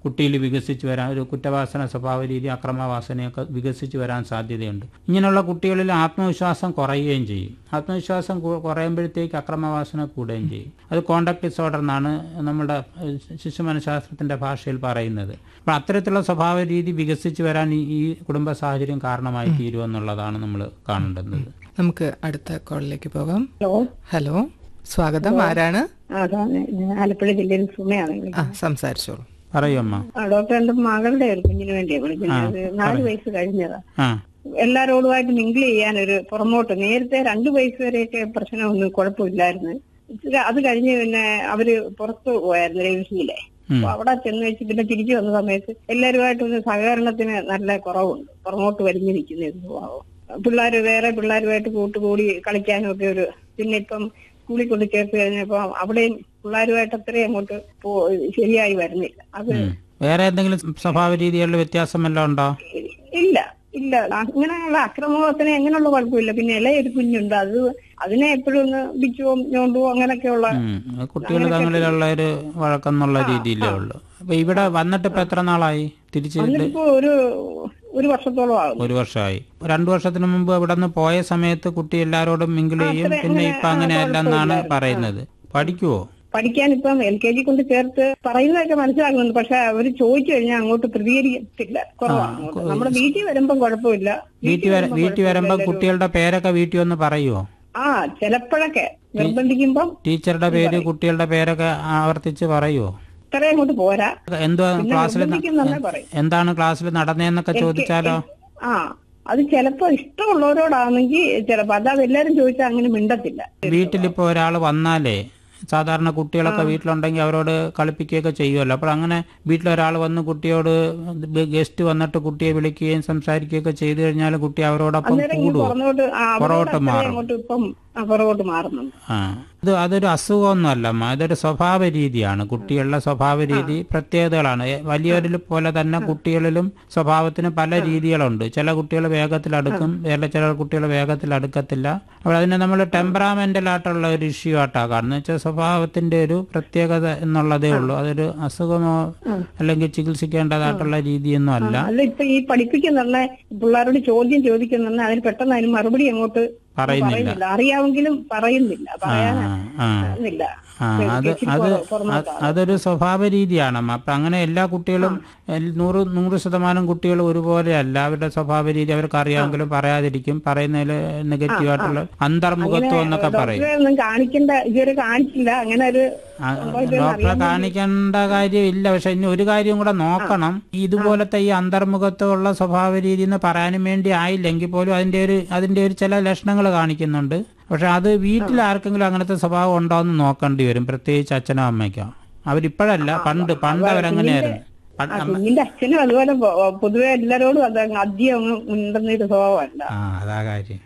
കുട്ടിയിൽ വികസിച്ച് വരാൻ ഒരു കുറ്റവാസന സ്വഭാവ രീതി അക്രമവാസനയൊക്കെ വികസിച്ച് വരാൻ സാധ്യതയുണ്ട് ഇങ്ങനെയുള്ള കുട്ടികളിൽ ആത്മവിശ്വാസം കുറയുകയും ചെയ്യും ആത്മവിശ്വാസം കു- കുറയുമ്പോഴത്തേക്ക് അക്രമവാസന കൂടുകയും ചെയ്യും അത് കോണ്ടാക്ട് ഡിസോർഡർ എന്നാണ് നമ്മുടെ ഏഹ്, ശിശു മനഃശാസ്ത്രത്തിന്റെ ഭാഷയിൽ പറയുന്നത് അപ്പം അത്തരത്തിലുള്ള സ്വഭാവ രീതി വികസിച്ച് വരാൻ ഈ- ഈ കുടുംബ സാഹചര്യം കാരണമായി തീരുമെന്നുള്ളതാണ് നമ്മൾ കാണേണ്ടുന്നത് നമുക്ക് അടുത്ത കോളിലേക്ക് പോകാം ഹലോ ഹലോ സ്വാഗതം ആരാണ് ആ അതാണ് ഞാൻ ആലപ്പുഴ ജില്ലയിൽ സുമയാണ് ആ വിളിക്കുന്നത് സംസാരിച്ചോളൂ പറയൂ അമ്മ ആ ഡോക്ടർ എന്റെ മകളുടെ ഒരു കുഞ്ഞിന് വേണ്ടിയാ വിളിക്കുന്നത് നാല് വയസ്സ് കഴിഞ്ഞതാ ആ എല്ലാരോടുമായിട്ട് മിങ്കിൾ ചെയ്യാൻ ഒരു പുറമോട്ട് നേരത്തെ രണ്ടു വയസ്സ് വരെയൊക്കെ പ്രശ്നമൊന്നും കുഴപ്പമില്ലായിരുന്നു ഇച്ചിരി അത് കഴിഞ്ഞ് പിന്നെ അവര് പുറത്തു പോയായിരുന്നു രവിസിയിലെ അപ്പൊ അവിടെ ചെന്ന് വെച്ച് പിന്നെ തിരിച്ചു വന്ന സമയത്ത് എല്ലാവരുമായിട്ടൊന്ന് സഹകരണത്തിന് നല്ല കുറവുണ്ട് പുറമോട്ട് വലിഞ്ഞു നിൽക്കുന്ന ഒരു സ്വഭാവം പിള്ളേര് വേറെ പിള്ളേരുമായിട്ട് കൂട്ടുകൂടി കളിക്കാനും ഒക്കെ ഒരു പിന്നെ ഇപ്പം സ്കൂളിൽ കൊണ്ട് ചേർത്ത് കഴിഞ്ഞപ്പോ അവിടെയും പിള്ളേരുമായിട്ട് അത്രയും അങ്ങോട്ട് പോ- ശരിയായി വരുന്നില്ല അത് ഉം. വേറെ എന്തെങ്കിലും സ്വഭാവ രീതികളിൽ വ്യത്യാസം വല്ലതും ഉണ്ടോ ഇല്ല ഇല്ല അങ്ങനെയുള്ള അക്രമത്തിന് എങ്ങനെയുള്ള കുഴപ്പമില്ല പിന്നെ ഇലയൊരു കുഞ്ഞുണ്ട് അത് അതിനെ എപ്പോഴും ഒന്ന് ബിച്ചുവോ ഞോണ്ടുവോ അങ്ങനെയൊക്കെയുള്ള കുട്ടികൾ തമ്മിലുള്ള ഒരു വഴക്കെന്നുള്ള രീതിയിലേ ഉള്ളൂ അപ്പൊ ഇവിടെ വന്നിട്ട് ഇപ്പൊ എത്ര നാളായി തിരിച്ച് എന്നിട്ടിപ്പോ ഒരു ഒരു വർഷത്തോളം ആകും ഒരു വർഷമായി രണ്ടു വർഷത്തിന് മുമ്പ് ഇവിടെ നിന്ന് പോയ സമയത്ത് കുട്ടി എല്ലാരോടും മിങ്കിൾ ചെയ്യും പിന്നെ ഇപ്പൊ അങ്ങനെയല്ല എന്നാണ് പറയുന്നത് പഠിക്കുവോ പഠിക്കാൻ ഇപ്പം എൽ കെ ജി കൊണ്ട് ചേർത്ത് പറയുന്നതൊക്കെ മനസ്സിലാക്കുന്നുണ്ട് പക്ഷെ അവര് ചോദിച്ചു കഴിഞ്ഞാൽ അങ്ങോട്ട് പ്രതികരിക്കത്തില്ല കുറവാണ് അങ്ങോട്ട്. നമ്മുടെ വീട്ടിൽ വരുമ്പം കുഴപ്പമില്ല വീട്ടിൽ വര വീട്ടിൽ വരുമ്പോ കുട്ടികളുടെ പേരൊക്കെ വീട്ടിൽ ഒന്ന് പറയുവോ ആ ചിലപ്പോഴൊക്കെ നിർബന്ധിക്കുമ്പം ടീച്ചറുടെ പേര് കുട്ടികളുടെ പേരൊക്കെ ആവർത്തിച്ച് പറയുവോ ഇത്രയും അങ്ങോട്ട് പോരാ എന്തുവാ പിന്നെ ക്ലാസ്സിൽ നിർബന്ധിക്കുന്നെന്നേ പറയും എന്താണ് ക്ലാസ്സിൽ നടന്നതെന്നൊക്കെ ചോദിച്ചാലോ ആ അത് ചിലപ്പോ ഇഷ്ടമുള്ളവരോടാണെങ്കിൽ ചിലപ്പോ അല്ലാതെ എല്ലാരും ചോദിച്ചാൽ അങ്ങനെ മിണ്ടത്തില്ല വീട്ടിലിപ്പോ ഒരാൾ വന്നാലേ സാധാരണ കുട്ടികളൊക്കെ വീട്ടിലുണ്ടെങ്കിൽ അവരോട് കളിപ്പിക്കുകയൊക്കെ ചെയ്യുമല്ലോ അപ്പോൾ അങ്ങനെ വീട്ടിലൊരാൾ വന്ന് കുട്ടിയോട് ഗസ്റ്റ് വന്നിട്ട് കുട്ടിയെ വിളിക്കുകയും സംസാരിക്കുകയൊക്കെ ചെയ്തു കഴിഞ്ഞാൽ കുട്ടി അവരോടൊപ്പം അന്നേരം ഈ കൂടുവോ പുറന്നോട്ട് ആ, അവരോട് പുറകോട്ട് അത്രയും മാറും. അങ്ങോട്ട് ഇപ്പം ആ, പുറകോട്ട് മാറുന്നുണ്ട് ആ അത് അതൊരു അസുഖമൊന്നുമല്ല അമ്മ അതൊരു സ്വഭാവ രീതിയാണ് കുട്ടികളുടെ സ്വഭാവ രീതി പ്രത്യേകതകളാണ് എ- വലിയവരിൽ പോലെ തന്നെ കുട്ടികളിലും സ്വഭാവത്തിന് പല രീതികളുണ്ട് ചില കുട്ടികൾ വേഗത്തിൽ അടുക്കും വേറെ ചില കുട്ടികൾ വേഗത്തിൽ അടുക്കത്തില്ല അപ്പോൾ അതിനെ നമ്മൾ ടെമ്പറാമെന്റൽ ആയിട്ടുള്ള ഒരു ഇഷ്യൂ ആയിട്ടാണ് കാണുന്നത് വെച്ചാൽ സ്വഭാവത്തിന്റെ ഒരു പ്രത്യേകത എന്നുള്ളതേ ഉള്ളൂ അതൊരു അസുഖമോ അല്ലെങ്കിൽ ചികിത്സിക്കേണ്ടതായിട്ടുള്ള രീതിയൊന്നും അല്ല അല്ല ഇപ്പൊ ഈ പഠിപ്പിക്കുന്ന പിള്ളേരോട് ചോദ്യം ചോദിക്കുന്ന അതിന് പെട്ടെന്ന് അതിന് മറുപടി അങ്ങോട്ട് പറയുന്നില്ല പറയുന്നില്ല അറിയാമെങ്കിലും പറയുന്നില്ല ആ പറയാനില്ല ആ അത് അത് അത് അതൊരു സ്വഭാവ രീതിയാണ് അമ്മ അപ്പൊ അങ്ങനെ എല്ലാ കുട്ടികളും എൽ- നൂറ് നൂറ് ശതമാനം കുട്ടികൾ ഒരുപോലെ അല്ല അവരുടെ സ്വഭാവ രീതി അവർക്ക് അറിയാമെങ്കിലും പറയാതിരിക്കും പറയുന്നതിൽ നെഗറ്റീവ് ആയിട്ടുള്ള അന്തർമുഖത്വം എന്നൊക്കെ പറയും ഒന്നും കാണിക്കേണ്ട ഇതുവരെ കാണിച്ചില്ല അങ്ങനെ ഒരു ആ, ഡോക്ടറെ കാണിക്കേണ്ട കാര്യമില്ല പക്ഷെ ഇനി ഒരു കാര്യം കൂടെ നോക്കണം ഇതുപോലത്തെ ഈ അന്തർമുഖത്വമുള്ള സ്വഭാവ രീതി എന്ന് പറയാനും വേണ്ടി ആയില്ലെങ്കിൽ പോലും അതിന്റെ ഒരു അതിന്റെ ഒരു ചില ലക്ഷണങ്ങൾ കാണിക്കുന്നുണ്ട് പക്ഷെ അത് വീട്ടിൽ ആർക്കെങ്കിലും അങ്ങനത്തെ സ്വഭാവം ഉണ്ടോ എന്ന് നോക്കേണ്ടി വരും പ്രത്യേകിച്ച് അച്ഛനോ അമ്മയ്ക്കോ അവരിപ്പോഴല്ല പണ്ട് പണ്ട് അവരങ്ങനെയായിരുന്നു പണ്ട് ആ, കുഞ്ഞിന്റെ അച്ഛനും അതുപോലെ പൊ- പൊതുവെ എല്ലാരോടും അത് അധികം അങ്ങ് ഉണ്ടെന്ന ഒരു സ്വഭാവമല്ല ആ അതാ കാര്യം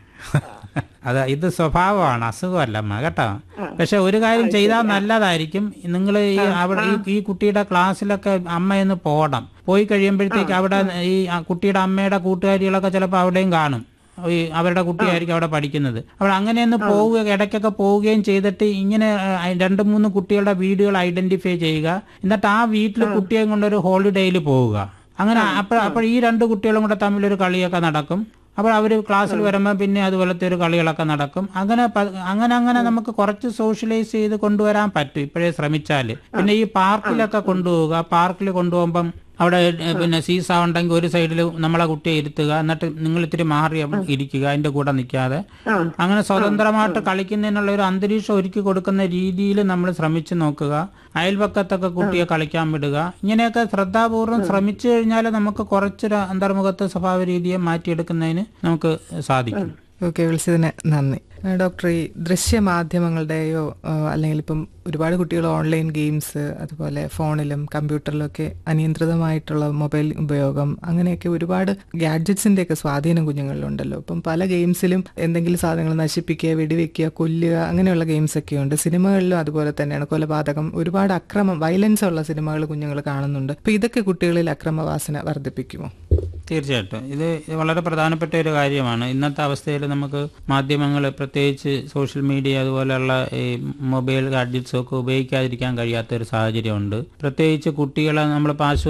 അതാ ഇത് സ്വഭാവമാണ് അസുഖമല്ല അമ്മ കേട്ടോ പക്ഷെ ഒരു കാര്യം ചെയ്താൽ നല്ലതായിരിക്കും നിങ്ങൾ ഈ അവിടെ ഈ ഈ കുട്ടിയുടെ ക്ലാസ്സിലൊക്കെ അമ്മയൊന്ന് പോകണം പോയി കഴിയുമ്പോഴത്തേക്ക് അവിടെ ഈ ആ കുട്ടിയുടെ അമ്മയുടെ കൂട്ടുകാരികളൊക്കെ ചിലപ്പോൾ അവിടെയും കാണും ഈ അവരുടെ കുട്ടിയായിരിക്കും അവിടെ പഠിക്കുന്നത് അപ്പോൾ അങ്ങനെയൊന്ന് പോവുക ഇടയ്ക്കൊക്കെ പോവുകയും ചെയ്തിട്ട് ഇങ്ങനെ ആ, രണ്ട് മൂന്ന് കുട്ടികളുടെ വീടുകൾ ഐഡന്റിഫൈ ചെയ്യുക എന്നിട്ട് ആ വീട്ടിൽ കുട്ടിയെ കൊണ്ടൊരു ഹോളിഡേയിൽ പോവുക അങ്ങനെ അപ്പോൾ അപ്പോൾ ഈ രണ്ട് കുട്ടികളും കൂടെ തമ്മിലൊരു കളിയൊക്കെ നടക്കും അപ്പോൾ അവർ ക്ലാസ്സിൽ വരുമ്പോൾ പിന്നെ അതുപോലത്തെ ഒരു കളികളൊക്കെ നടക്കും അങ്ങനെ പ- അങ്ങനെ അങ്ങനെ നമുക്ക് കുറച്ച് സോഷ്യലൈസ് ചെയ്ത് കൊണ്ടുവരാൻ പറ്റും ഇപ്പോഴേ ശ്രമിച്ചാൽ പിന്നെ ഈ പാർക്കിലൊക്കെ കൊണ്ടുപോവുക പാർക്കിൽ കൊണ്ടുപോകുമ്പം അവിടെ ഏ, പിന്നെ സീസ ഉണ്ടെങ്കിൽ ഒരു സൈഡിൽ നമ്മളെ കുട്ടിയെ ഇരുത്തുക എന്നിട്ട് നിങ്ങൾ ഇത്തിരി മാറി ഇരിക്കുക അതിന്റെ കൂടെ നിൽക്കാതെ അങ്ങനെ സ്വതന്ത്രമായിട്ട് കളിക്കുന്നതിനുള്ള ഒരു അന്തരീക്ഷം ഒരുക്കി കൊടുക്കുന്ന രീതിയിൽ നമ്മൾ ശ്രമിച്ചു നോക്കുക അയൽപക്കത്തൊക്കെ കുട്ടിയെ കളിക്കാൻ വിടുക ഇങ്ങനെയൊക്കെ ശ്രദ്ധാപൂർവം ശ്രമിച്ചു കഴിഞ്ഞാൽ നമുക്ക് കുറച്ചൊരു അന്തർമുഖത്തെ സ്വഭാവ രീതിയെ മാറ്റിയെടുക്കുന്നതിന് നമുക്ക് സാധിക്കും ഓക്കെ വിളിച്ചതിന് നന്ദി ആ, ഡോക്ടർ ഈ ദൃശ്യമാധ്യമങ്ങളുടെയോ ആ, അല്ലെങ്കിൽ ഇപ്പം ഒരുപാട് കുട്ടികൾ ഓൺലൈൻ ഗെയിംസ് അതുപോലെ ഫോണിലും കമ്പ്യൂട്ടറിലും ഒക്കെ അനിയന്ത്രിതമായിട്ടുള്ള മൊബൈൽ ഉപയോഗം അങ്ങനെയൊക്കെ ഒരുപാട് ഗാഡ്ജറ്റ്സിന്റെ ഒക്കെ സ്വാധീനം കുഞ്ഞുങ്ങളിലുണ്ടല്ലോ അപ്പം പല ഗെയിംസിലും എന്തെങ്കിലും സാധനങ്ങൾ നശിപ്പിക്കുക വെടിവെക്കുക കൊല്ലുക അങ്ങനെയുള്ള ഗെയിംസ് ഒക്കെ ഉണ്ട് സിനിമകളിലും അതുപോലെ തന്നെയാണ് കൊലപാതകം ഒരുപാട് അക്രമം വയലൻസ് ഉള്ള സിനിമകൾ കുഞ്ഞുങ്ങൾ കാണുന്നുണ്ട് അപ്പൊ ഇതൊക്കെ കുട്ടികളിൽ അക്രമവാസന വർദ്ധിപ്പിക്കുമോ തീർച്ചയായിട്ടും ഇത് വളരെ പ്രധാനപ്പെട്ട ഒരു കാര്യമാണ് ഇന്നത്തെ അവസ്ഥയിൽ നമുക്ക് മാധ്യമങ്ങൾ പ്രത്യേകിച്ച് സോഷ്യൽ മീഡിയ അതുപോലെയുള്ള ഈ മൊബൈൽ ഗാഡ്ജറ്റ്സ് ഒക്കെ ഉപയോഗിക്കാതിരിക്കാൻ കഴിയാത്ത ഒരു സാഹചര്യമുണ്ട് പ്രത്യേകിച്ച് കുട്ടികളെ നമ്മളിപ്പോൾ ആശു